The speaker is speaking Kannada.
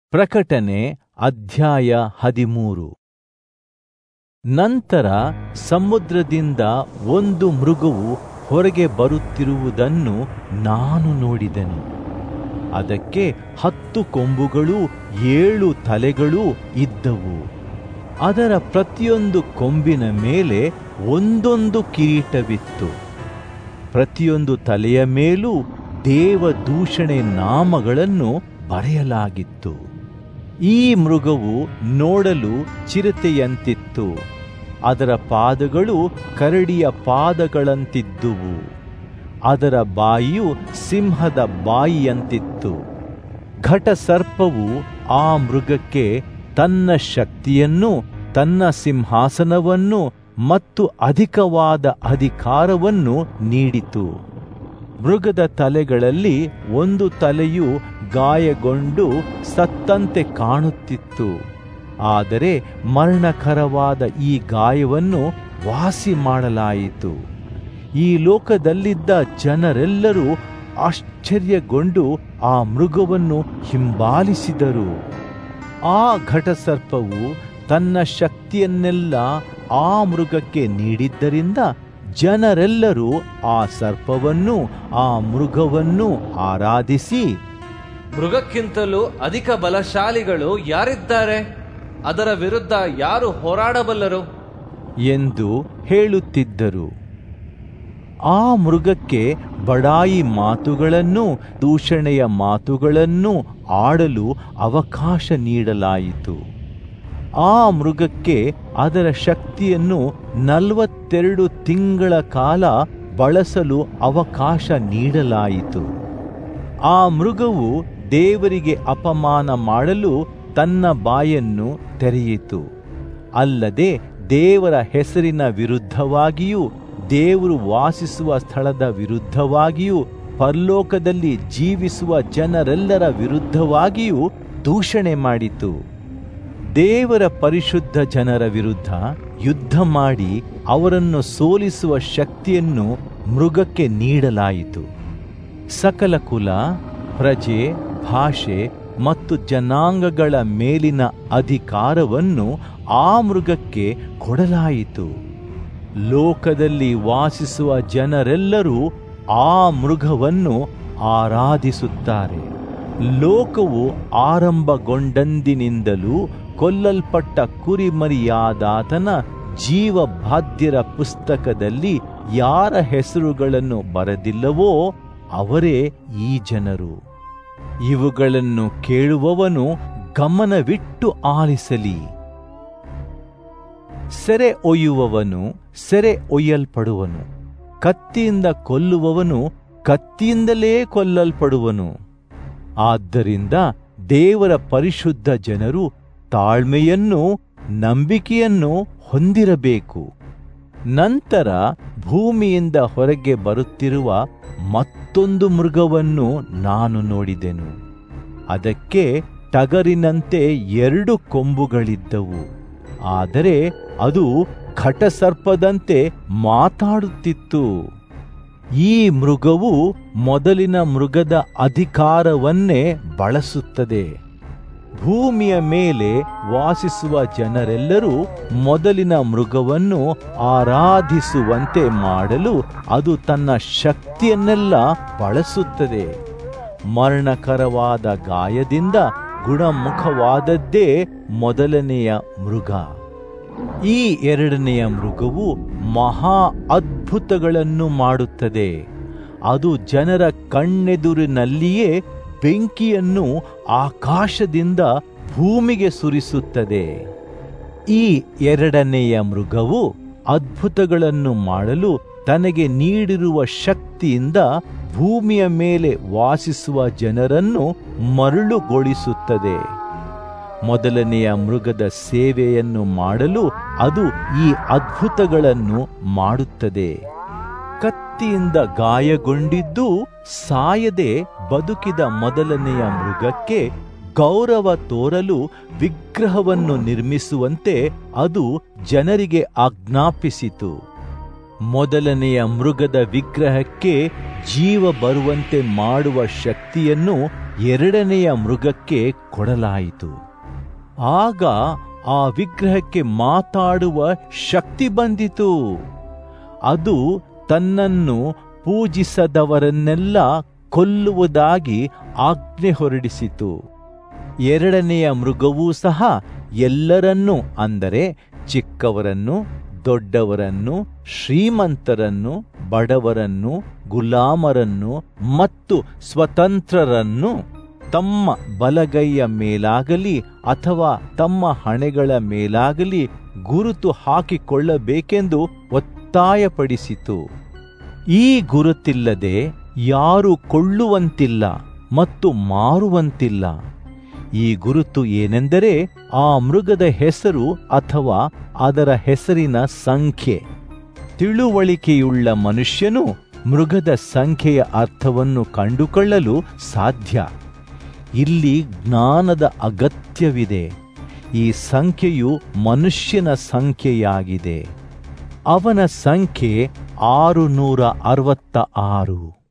ಪ್ರಕಟಣೆ ಅಧ್ಯಾಯ ಹದಿಮೂರು ನಂತರ ಸಮುದ್ರದಿಂದ ಒಂದು ಮೃಗವು ಹೊರಗೆ ಬರುತ್ತಿರುವುದನ್ನು ನಾನು ನೋಡಿದೆನು ಅದಕ್ಕೆ ಹತ್ತು ಕೊಂಬುಗಳೂ ಏಳು ತಲೆಗಳೂ ಇದ್ದವು ಅದರ ಪ್ರತಿಯೊಂದು ಕೊಂಬಿನ ಮೇಲೆ ಒಂದೊಂದು ಕಿರೀಟವಿತ್ತು ಪ್ರತಿಯೊಂದು ತಲೆಯ ಮೇಲೂ ದೇವದೂಷಣೆ ನಾಮಗಳನ್ನು ಬರೆಯಲಾಗಿತ್ತು ಈ ಮೃಗವು ನೋಡಲು ಚಿರತೆಯಂತಿತ್ತು ಅದರ ಪಾದಗಳು ಕರಡಿಯ ಪಾದಗಳಂತಿದ್ದುವು ಅದರ ಬಾಯಿಯು ಸಿಂಹದ ಬಾಯಿಯಂತಿತ್ತು ಘಟಸರ್ಪವು ಆ ಮೃಗಕ್ಕೆ ತನ್ನ ಶಕ್ತಿಯನ್ನು ತನ್ನ ಸಿಂಹಾಸನವನ್ನು ಮತ್ತು ಅಧಿಕವಾದ ಅಧಿಕಾರವನ್ನು ನೀಡಿತು ಮೃಗದ ತಲೆಗಳಲ್ಲಿ ಒಂದು ತಲೆಯು ಗಾಯಗೊಂಡು ಸತ್ತಂತೆ ಕಾಣುತ್ತಿತ್ತು ಆದರೆ ಮರಣಕರವಾದ ಈ ಗಾಯವನ್ನು ವಾಸಿ ಮಾಡಲಾಯಿತು ಈ ಲೋಕದಲ್ಲಿದ್ದ ಜನರೆಲ್ಲರೂ ಆಶ್ಚರ್ಯಗೊಂಡು ಆ ಮೃಗವನ್ನು ಹಿಂಬಾಲಿಸಿದರು ಆ ಘಟಸರ್ಪವು ತನ್ನ ಶಕ್ತಿಯನ್ನೆಲ್ಲ ಆ ಮೃಗಕ್ಕೆ ನೀಡಿದ್ದರಿಂದ ಜನರೆಲ್ಲರೂ ಆ ಸರ್ಪವನ್ನು ಆ ಮೃಗವನ್ನು ಆರಾಧಿಸಿ ಮೃಗಕ್ಕಿಂತಲೂ ಅಧಿಕ ಬಲಶಾಲಿಗಳು ಯಾರಿದ್ದಾರೆ ಅದರ ವಿರುದ್ಧ ಯಾರು ಹೋರಾಡಬಲ್ಲರು ಎಂದು ಹೇಳುತ್ತಿದ್ದರು ಆ ಮೃಗಕ್ಕೆ ಬಡಾಯಿ ಮಾತುಗಳನ್ನು ದೂಷಣೆಯ ಮಾತುಗಳನ್ನು ಆಡಲು ಅವಕಾಶ ನೀಡಲಾಯಿತು ಆ ಮೃಗಕ್ಕೆ ಅದರ ಶಕ್ತಿಯನ್ನು ನಲವತ್ತೆರಡು ತಿಂಗಳ ಕಾಲ ಬಳಸಲು ಅವಕಾಶ ನೀಡಲಾಯಿತು ಆ ಮೃಗವು ದೇವರಿಗೆ ಅಪಮಾನ ಮಾಡಲು ತನ್ನ ಬಾಯನ್ನು ತೆರೆಯಿತು ಅಲ್ಲದೆ ದೇವರ ಹೆಸರಿನ ವಿರುದ್ಧವಾಗಿಯೂ ದೇವರು ವಾಸಿಸುವ ಸ್ಥಳದ ವಿರುದ್ಧವಾಗಿಯೂ ಪರಲೋಕದಲ್ಲಿ ಜೀವಿಸುವ ಜನರೆಲ್ಲರ ವಿರುದ್ಧವಾಗಿಯೂ ದೂಷಣೆ ಮಾಡಿತು ದೇವರ ಪರಿಶುದ್ಧ ಜನರ ವಿರುದ್ಧ ಯುದ್ಧ ಮಾಡಿ ಅವರನ್ನು ಸೋಲಿಸುವ ಶಕ್ತಿಯನ್ನು ಮೃಗಕ್ಕೆ ನೀಡಲಾಯಿತು ಸಕಲ ಕುಲ ಪ್ರಜೆ ಭಾಷೆ ಮತ್ತು ಜನಾಂಗಗಳ ಮೇಲಿನ ಅಧಿಕಾರವನ್ನು ಆ ಮೃಗಕ್ಕೆ ಕೊಡಲಾಯಿತು ಲೋಕದಲ್ಲಿ ವಾಸಿಸುವ ಜನರೆಲ್ಲರೂ ಆ ಮೃಗವನ್ನು ಆರಾಧಿಸುತ್ತಾರೆ ಲೋಕವು ಆರಂಭಗೊಂಡಂದಿನಿಂದಲೂ ಕೊಲ್ಲಲ್ಪಟ್ಟ ಕುರಿಮರಿಯಾದಾತನ ಜೀವಬಾಧ್ಯರ ಪುಸ್ತಕದಲ್ಲಿ ಯಾರ ಹೆಸರುಗಳನ್ನು ಬರೆದಿಲ್ಲವೋ ಅವರೇ ಈ ಜನರು ಇವುಗಳನ್ನು ಕೇಳುವವನು ಗಮನವಿಟ್ಟು ಆಲಿಸಲಿ ಸೆರೆ ಒಯ್ಯುವವನು ಸೆರೆ ಒಯ್ಯಲ್ಪಡುವನು ಕತ್ತಿಯಿಂದ ಕೊಲ್ಲುವವನು ಕತ್ತಿಯಿಂದಲೇ ಕೊಲ್ಲಲ್ಪಡುವನು ಆದ್ದರಿಂದ ದೇವರ ಪರಿಶುದ್ಧ ಜನರು ತಾಳ್ಮೆಯನ್ನು ನಂಬಿಕೆಯನ್ನು ಹೊಂದಿರಬೇಕು ನಂತರ ಭೂಮಿಯಿಂದ ಹೊರಗೆ ಬರುತ್ತಿರುವ ಮತ್ತೊಂದು ಮೃಗವನ್ನು ನಾನು ನೋಡಿದೆನು ಅದಕ್ಕೆ ಟಗರಿನಂತೆ ಎರಡು ಕೊಂಬುಗಳಿದ್ದವು ಆದರೆ ಅದು ಘಟಸರ್ಪದಂತೆ ಮಾತಾಡುತ್ತಿತ್ತು ಈ ಮೃಗವು ಮೊದಲಿನ ಮೃಗದ ಅಧಿಕಾರವನ್ನೇ ಬಳಸುತ್ತದೆ ಭೂಮಿಯ ಮೇಲೆ ವಾಸಿಸುವ ಜನರೆಲ್ಲರೂ ಮೊದಲಿನ ಮೃಗವನ್ನು ಆರಾಧಿಸುವಂತೆ ಮಾಡಲು ಅದು ತನ್ನ ಶಕ್ತಿಯನ್ನೆಲ್ಲ ಬಳಸುತ್ತದೆ ಮರಣಕರವಾದ ಗಾಯದಿಂದ ಗುಣಮುಖವಾದದ್ದೇ ಮೊದಲನೆಯ ಮೃಗ ಈ ಎರಡನೆಯ ಮೃಗವು ಮಹಾ ಅದ್ಭುತಗಳನ್ನು ಮಾಡುತ್ತದೆ ಅದು ಜನರ ಕಣ್ಣೆದುರಿನಲ್ಲಿಯೇ ಬೆಂಕಿಯನ್ನು ಆಕಾಶದಿಂದ ಭೂಮಿಗೆ ಸುರಿಸುತ್ತದೆ ಈ ಎರಡನೆಯ ಮೃಗವು ಅದ್ಭುತಗಳನ್ನು ಮಾಡಲು ತನಗೆ ನೀಡಿರುವ ಶಕ್ತಿಯಿಂದ ಭೂಮಿಯ ಮೇಲೆ ವಾಸಿಸುವ ಜನರನ್ನು ಮರಳುಗೊಳಿಸುತ್ತದೆ ಮೊದಲನೆಯ ಮೃಗದ ಸೇವೆಯನ್ನು ಮಾಡಲು ಅದು ಈ ಅದ್ಭುತಗಳನ್ನು ಮಾಡುತ್ತದೆ ಕತ್ತಿಯಿಂದ ಗಾಯಗೊಂಡಿದ್ದು ಸಾಯದೆ ಬದುಕಿದ ಮೊದಲನೆಯ ಮೃಗಕ್ಕೆ ಗೌರವ ತೋರಲು ವಿಗ್ರಹವನ್ನು ನಿರ್ಮಿಸುವಂತೆ ಅದು ಜನರಿಗೆ ಆಜ್ಞಾಪಿಸಿತು ಮೊದಲನೆಯ ಮೃಗದ ವಿಗ್ರಹಕ್ಕೆ ಜೀವ ಬರುವಂತೆ ಮಾಡುವ ಶಕ್ತಿಯನ್ನು ಎರಡನೆಯ ಮೃಗಕ್ಕೆ ಕೊಡಲಾಯಿತು ಆಗ ಆ ವಿಗ್ರಹಕ್ಕೆ ಮಾತಾಡುವ ಶಕ್ತಿ ಬಂದಿತು ಅದು ತನ್ನನ್ನು ಪೂಜಿಸದವರನ್ನೆಲ್ಲ ಕೊಲ್ಲುವುದಾಗಿ ಆಜ್ಞೆ ಹೊರಡಿಸಿತು ಎರಡನೆಯ ಮೃಗವೂ ಸಹ ಎಲ್ಲರನ್ನೂ ಅಂದರೆ ಚಿಕ್ಕವರನ್ನು ದೊಡ್ಡವರನ್ನು ಶ್ರೀಮಂತರನ್ನು ಬಡವರನ್ನು ಗುಲಾಮರನ್ನು ಮತ್ತು ಸ್ವತಂತ್ರರನ್ನು ತಮ್ಮ ಬಲಗೈಯ ಮೇಲಾಗಲಿ ಅಥವಾ ತಮ್ಮ ಹಣೆಗಳ ಮೇಲಾಗಲಿ ಗುರುತು ಹಾಕಿಕೊಳ್ಳಬೇಕೆಂದು ಒತ್ತಾಯಪಡಿಸಿತು ಈ ಗುರುತಿಲ್ಲದೆ ಯಾರು ಕೊಳ್ಳುವಂತಿಲ್ಲ ಮತ್ತು ಮಾರುವಂತಿಲ್ಲ ಈ ಗುರುತು ಏನೆಂದರೆ ಆ ಮೃಗದ ಹೆಸರು ಅಥವಾ ಅದರ ಹೆಸರಿನ ಸಂಖ್ಯೆ ತಿಳುವಳಿಕೆಯುಳ್ಳ ಮನುಷ್ಯನು ಮೃಗದ ಸಂಖ್ಯೆಯ ಅರ್ಥವನ್ನು ಕಂಡುಕೊಳ್ಳಲು ಸಾಧ್ಯ ಇಲ್ಲಿ ಜ್ಞಾನದ ಅಗತ್ಯವಿದೆ ಈ ಸಂಖ್ಯೆಯು ಮನುಷ್ಯನ ಸಂಖ್ಯೆಯಾಗಿದೆ ಅವನ ಸಂಖ್ಯೆ ಆರುನೂರ ಅರವತ್ತ ಆರು